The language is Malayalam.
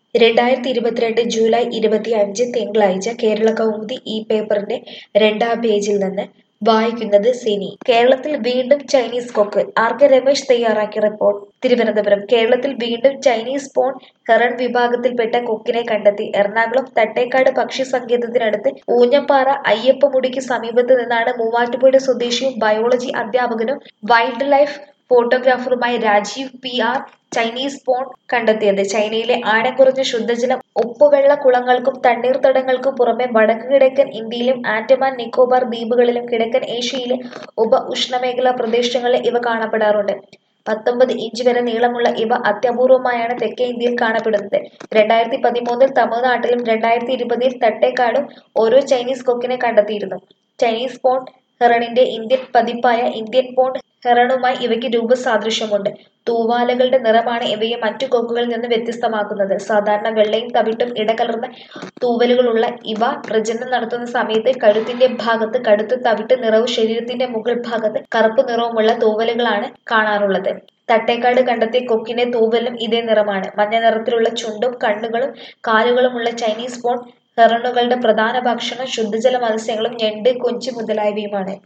രണ്ടായിരത്തി ഇരുപത്തിരണ്ട് ജൂലൈ ഇരുപത്തിയഞ്ച് തിങ്കളാഴ്ച കേരള കൗമുദി ഈ പേപ്പറിന്റെ രണ്ടാം പേജിൽ നിന്ന് വായിക്കുന്നത് സിനി കേരളത്തിൽ വീണ്ടും ചൈനീസ് കൊക്ക് ആർ കെ രമേശ് തയ്യാറാക്കിയ റിപ്പോർട്ട് തിരുവനന്തപുരം കേരളത്തിൽ വീണ്ടും ചൈനീസ് പോൺ ഹെറൺ വിഭാഗത്തിൽപ്പെട്ട കൊക്കിനെ കണ്ടെത്തി എറണാകുളം തട്ടേക്കാട് പക്ഷി സങ്കേതത്തിനടുത്ത് ഊഞ്ഞപ്പാറ അയ്യപ്പമുടിക്ക് സമീപത്ത് നിന്നാണ് മൂവാറ്റുപുഴ സ്വദേശിയും ബയോളജി അധ്യാപകനും വൈൽഡ് ലൈഫ് ഫോട്ടോഗ്രാഫറുമായ Rajeev P R Chinese pond കണ്ടെത്തിയത് ചൈനയിലെ ആഴം കുറഞ്ഞ ശുദ്ധജലം ഉപ്പുവെള്ള കുളങ്ങൾക്കും തണ്ണീർത്തടങ്ങൾക്കും പുറമെ വടക്ക് കിഴക്കൻ ഇന്ത്യയിലും ആൻഡമാൻ നിക്കോബാർ ദ്വീപുകളിലും കിഴക്കൻ ഏഷ്യയിലെ ഉപ ഉഷ്ണമേഖലാ പ്രദേശങ്ങളിൽ ഇവ കാണപ്പെടാറുണ്ട് പത്തൊമ്പത് ഇഞ്ച് വരെ നീളമുള്ള ഇവ അത്യപൂർവമായാണ് തെക്കേ ഇന്ത്യയിൽ കാണപ്പെടുന്നത് രണ്ടായിരത്തി പതിമൂന്നിൽ തമിഴ്നാട്ടിലും രണ്ടായിരത്തി ഇരുപതിൽ തട്ടേക്കാടും ഓരോ ചൈനീസ് കൊക്കിനെ കണ്ടെത്തിയിരുന്നു ചൈനീസ് പോണ്ട് ഹെറണിന്റെ ഇന്ത്യൻ പതിപ്പായ ഇന്ത്യൻ പോണ്ട് ഹെറണുമായി ഇവയ്ക്ക് രൂപസാദൃശ്യമുണ്ട് തൂവാലകളുടെ നിറമാണ് ഇവയെ മറ്റു കൊക്കുകളിൽ നിന്ന് വ്യത്യസ്തമാക്കുന്നത് സാധാരണ വെള്ളയും തവിട്ടും ഇടകലർന്ന തൂവലുകളുള്ള ഇവ പ്രജനനം നടത്തുന്ന സമയത്ത് കഴുത്തിന്റെ ഭാഗത്ത് കടുത്ത തവിട്ട് നിറവും ശരീരത്തിന്റെ മുകൾ ഭാഗത്ത് കറുപ്പ് നിറവുമുള്ള തൂവലുകളാണ് കാണാറുള്ളത് തട്ടേക്കാട് കണ്ടെത്തിയ കൊക്കിന്റെ തൂവലും ഇതേ നിറമാണ് മഞ്ഞ നിറത്തിലുള്ള ചുണ്ടും കണ്ണുകളും കാലുകളുമുള്ള ചൈനീസ് പോൺ ഹെറണുകളുടെ പ്രധാന ഭക്ഷണം ശുദ്ധജല മത്സ്യങ്ങളും ഞണ്ട് കൊഞ്ച് മുതലായവയുമാണ്